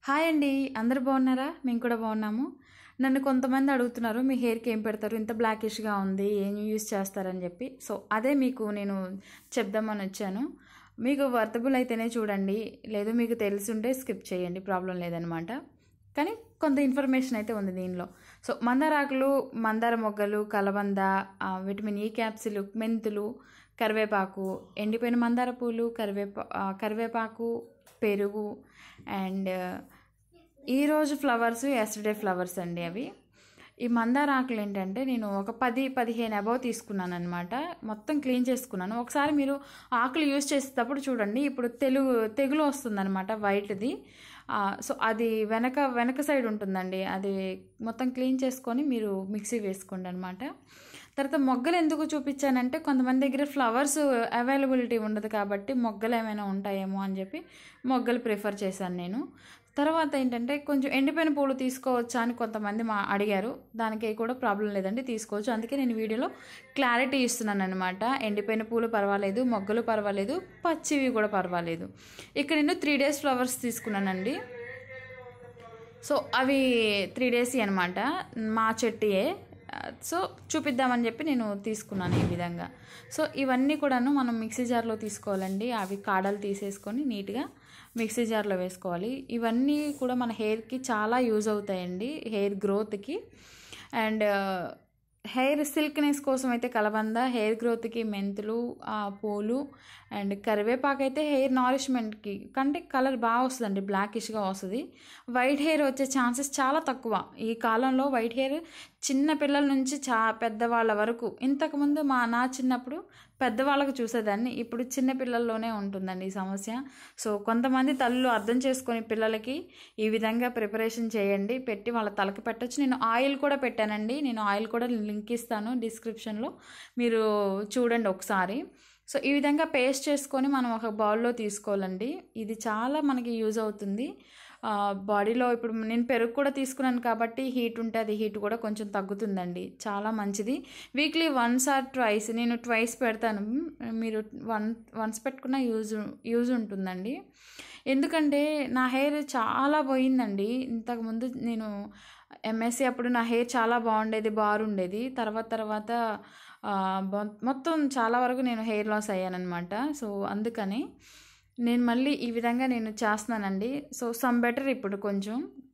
hi అండి అందరు బాగున్నారా మేము కూడా బాగున్నాము నన్ను కొంతమంది అడుగుతున్నారు మీ హెయిర్కి ఏం పెడతారు ఇంత బ్లాకిష్గా ఉంది ఏం యూస్ చేస్తారని చెప్పి సో అదే మీకు నేను చెప్దామని వచ్చాను మీకు వర్తబుల్ అయితేనే చూడండి లేదు మీకు తెలిసుంటే స్కిప్ చేయండి ప్రాబ్లం లేదనమాట కానీ కొంత ఇన్ఫర్మేషన్ అయితే ఉంది దీనిలో సో మందారాకులు మందార మొగ్గలు కలబంద ఆ, విటమిన్ ఈ క్యాప్సిల్ మెంతులు కరివేపాకు ఎండిపోయిన మందార పూలు కరివేపా ఆ, కరివేపాకు పెరుగు అండ్ ఈరోజు ఫ్లవర్స్ ఎస్టర్డే ఫ్లవర్స్ అండి అవి ఈ మందార ఆకులు ఏంటంటే నేను ఒక పది పదిహేను అబవ్ తీసుకున్నాను అనమాట మొత్తం క్లీన్ చేసుకున్నాను ఒకసారి మీరు ఆకులు యూజ్ చేసేటప్పుడు చూడండి ఇప్పుడు తెలుగు తెగులు వస్తుందన్నమాట వైట్ది సో అది వెనక వెనక సైడ్ ఉంటుందండి అది మొత్తం క్లీన్ చేసుకొని మీరు మిక్సీ వేసుకోండి అనమాట తర్వాత మొగ్గలు ఎందుకు చూపించానంటే కొంతమంది దగ్గర ఫ్లవర్స్ అవైలబిలిటీ ఉండదు కాబట్టి మొగ్గలు ఏమైనా ఉంటాయేమో అని చెప్పి మొగ్గలు ప్రిఫర్ చేశాను నేను తర్వాత ఏంటంటే కొంచెం ఎండిపోయిన పూలు తీసుకోవచ్చా అని కొంతమంది మా అడిగారు దానికి కూడా ప్రాబ్లం లేదండి తీసుకోవచ్చు అందుకే నేను వీడియోలో క్లారిటీ ఇస్తున్నాను అనమాట ఎండిపోయిన పూలు పర్వాలేదు మొగ్గలు పర్వాలేదు పచ్చివి కూడా పర్వాలేదు ఇక్కడ నేను త్రీ డేస్ ఫ్లవర్స్ తీసుకున్నానండి సో అవి త్రీ డేస్ అనమాట మా చెట్టుయే సో చూపిద్దామని చెప్పి నేను తీసుకున్నాను ఈ విధంగా సో ఇవన్నీ కూడాను మనం మిక్సీ జార్లో తీసుకోవాలండి అవి కాడలు తీసేసుకొని నీట్గా మిక్సీ జార్లో వేసుకోవాలి ఇవన్నీ కూడా మన హెయిర్కి చాలా యూజ్ అవుతాయండి హెయిర్ గ్రోత్కి అండ్ హెయిర్ సిల్క్నెస్ కోసం అయితే కలబంద హెయిర్ గ్రోత్కి మెంతులు ఆ, పూలు అండ్ కరివేపాకు అయితే హెయిర్ నారిష్మెంట్కి కంటే కలర్ బాగా వస్తుందండి బ్లాకిష్గా వస్తుంది వైట్ హెయిర్ వచ్చే ఛాన్సెస్ చాలా తక్కువ ఈ కాలంలో వైట్ హెయిర్ చిన్న పిల్లల నుంచి చా పెద్దవాళ్ళ వరకు ఇంతకుముందు మా నా చిన్నప్పుడు పెద్దవాళ్ళకు చూసేదాన్ని ఇప్పుడు చిన్న పిల్లల్లోనే ఉంటుందండి ఈ సమస్య సో కొంతమంది తల్లులు అర్థం చేసుకొని పిల్లలకి ఈ విధంగా ప్రిపరేషన్ చేయండి పెట్టి వాళ్ళ తలకి పెట్టచ్చు నేను ఆయిల్ కూడా పెట్టానండి నేను ఆయిల్ కూడా లింక్ ఇస్తాను డిస్క్రిప్షన్లో మీరు చూడండి ఒకసారి సో ఈ విధంగా పేస్ట్ చేసుకొని మనం ఒక బౌల్లో తీసుకోవాలండి ఇది చాలా మనకి యూజ్ అవుతుంది ఆ, బాడీలో ఇప్పుడు నేను పెరుగు కూడా తీసుకున్నాను కాబట్టి హీట్ ఉంటే అది హీట్ కూడా కొంచెం తగ్గుతుందండి చాలా మంచిది వీక్లీ వన్స్ ఆర్ ట్వైస్ నేను ట్వైస్ పెడతాను మీరు వన్ వన్స్ పెట్టుకున్న యూజ్ యూజ్ ఉంటుందండి ఎందుకంటే నా హెయిర్ చాలా పోయిందండి ఇంతకుముందు నేను ఎంఎస్సి అప్పుడు నా హెయిర్ చాలా బాగుండేది బారుండేది తర్వాత తర్వాత ఆ, మొ- మొత్తం చాలా వరకు నేను హెయిర్ లాస్ అయ్యానమాట సో అందుకని నేను మళ్ళీ ఈ విధంగా నేను చేస్తున్నానండి సో సమ్ బెటర్ ఇప్పుడు కొంచెం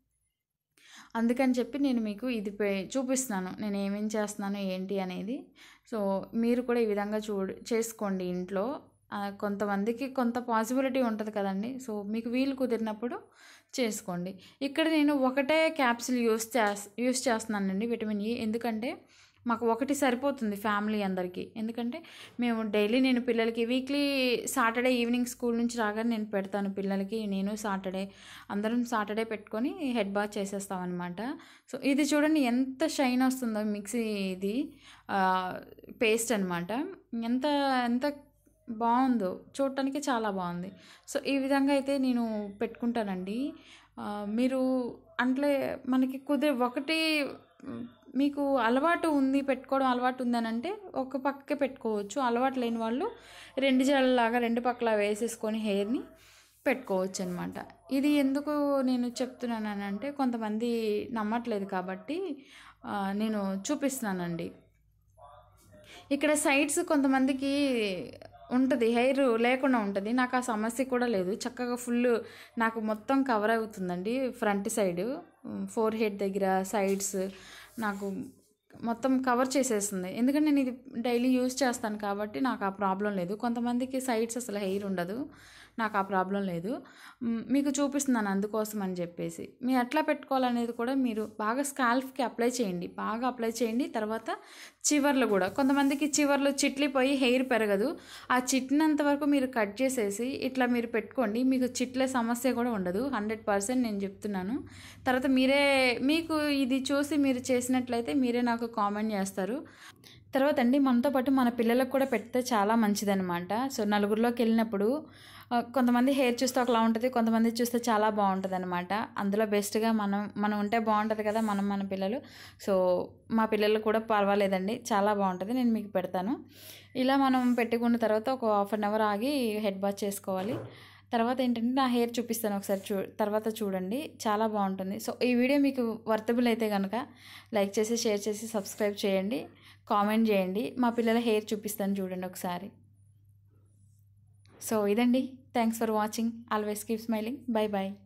అందుకని చెప్పి నేను మీకు ఇది పే- చూపిస్తున్నాను నేను ఏమేం చేస్తున్నాను ఏంటి అనేది సో మీరు కూడా ఈ విధంగా చూడ చేసుకోండి ఇంట్లో ఆ, కొంతమందికి కొంత పాసిబిలిటీ ఉంటుంది కదండి సో మీకు వీలు కుదిరినప్పుడు చేసుకోండి ఇక్కడ నేను ఒకటే క్యాప్సిల్ యూస్ చేస్ యూస్ చేస్తున్నానండి విటమిన్ ఈ ఎందుకంటే మాకు ఒకటి సరిపోతుంది ఫ్యామిలీ అందరికీ ఎందుకంటే మేము డైలీ నేను పిల్లలకి వీక్లీ సాటర్డే ఈవినింగ్ స్కూల్ నుంచి రాగానే నేను పెడతాను పిల్లలకి నేను సాటర్డే అందరం సాటర్డే పెట్టుకొని హెడ్ బాత్ చేసేస్తామన్నమాట సో ఇది చూడండి ఎంత షైన్ వస్తుందో మిక్సీ ఇది పేస్ట్ అనమాట ఎంత ఎంత బాగుందో చూడటానికి చాలా బాగుంది సో ఈ విధంగా అయితే నేను పెట్టుకుంటానండి ఆ, మీరు అంటే మనకి కుదిరే ఒకటి మ్, మీకు అలవాటు ఉంది పెట్టుకోవడం అలవాటు ఉందని అంటే ఒక పక్కకే పెట్టుకోవచ్చు అలవాటు లేని వాళ్ళు రెండు జడలాగా రెండు పక్కల వేసేసుకొని హెయిర్ని పెట్టుకోవచ్చు అనమాట ఇది ఎందుకు నేను చెప్తున్నాను అంటే కొంతమంది నమ్మట్లేదు కాబట్టి ఆ, నేను చూపిస్తున్నానండి ఇక్కడ సైడ్స్ కొంతమందికి ఉంటుంది హెయిర్ లేకుండా ఉంటుంది నాకు ఆ సమస్య కూడా లేదు చక్కగా ఫుల్ నాకు మొత్తం కవర్ అవుతుందండి ఫ్రంట్ సైడ్ ఫోర్ హెడ్ దగ్గర సైడ్స్ నాకు మొత్తం కవర్ చేసేస్తుంది ఎందుకంటే నేను ఇది డైలీ యూజ్ చేస్తాను కాబట్టి నాకు ఆ ప్రాబ్లం లేదు కొంతమందికి సైడ్స్ అసలు హెయిర్ ఉండదు నాకు ఆ ప్రాబ్లం లేదు మ్, మీకు చూపిస్తున్నాను అందుకోసం అని చెప్పేసి మీరు ఎట్లా పెట్టుకోవాలనేది కూడా మీరు బాగా స్కాల్ఫ్కి అప్లై చేయండి బాగా అప్లై చేయండి తర్వాత చివర్లు కూడా కొంతమందికి చివర్లు చిట్లిపోయి హెయిర్ పెరగదు ఆ చిట్టినంత వరకు మీరు కట్ చేసేసి ఇట్లా మీరు పెట్టుకోండి మీకు చిట్లే సమస్య కూడా ఉండదు హండ్రెడ్ పర్సెంట్ నేను చెప్తున్నాను తర్వాత మీరే మీకు ఇది చూసి మీరు చేసినట్లయితే మీరే నాకు కామెంట్ చేస్తారు తర్వాత అండి మనతో పాటు మన పిల్లలకు కూడా పెడితే చాలా మంచిదన్నమాట సో నలుగురిలోకి వెళ్ళినప్పుడు ఆ, కొంతమంది హెయిర్ చూస్తే ఒకలా ఉంటుంది కొంతమంది చూస్తే చాలా బాగుంటుంది అనమాట అందులో బెస్ట్గా మనం మనం ఉంటే బాగుంటుంది కదా మనం మన పిల్లలు సో మా పిల్లలు కూడా పర్వాలేదండి చాలా బాగుంటుంది నేను మీకు పెడతాను ఇలా మనం పెట్టుకున్న తర్వాత ఒక హాఫ్ అన్ అవర్ ఆగి హెడ్ బాత్ చేసుకోవాలి తర్వాత ఏంటంటే నా హెయిర్ చూపిస్తాను ఒకసారి చూ తర్వాత చూడండి చాలా బాగుంటుంది సో ఈ వీడియో మీకు వర్తబుల్ అయితే కనుక లైక్ చేసి షేర్ చేసి సబ్స్క్రైబ్ చేయండి కామెంట్ చేయండి మా పిల్లల హెయిర్ చూపిస్తాను చూడండి ఒకసారి సో ఇదండి thanks for watching always keep smiling bye bye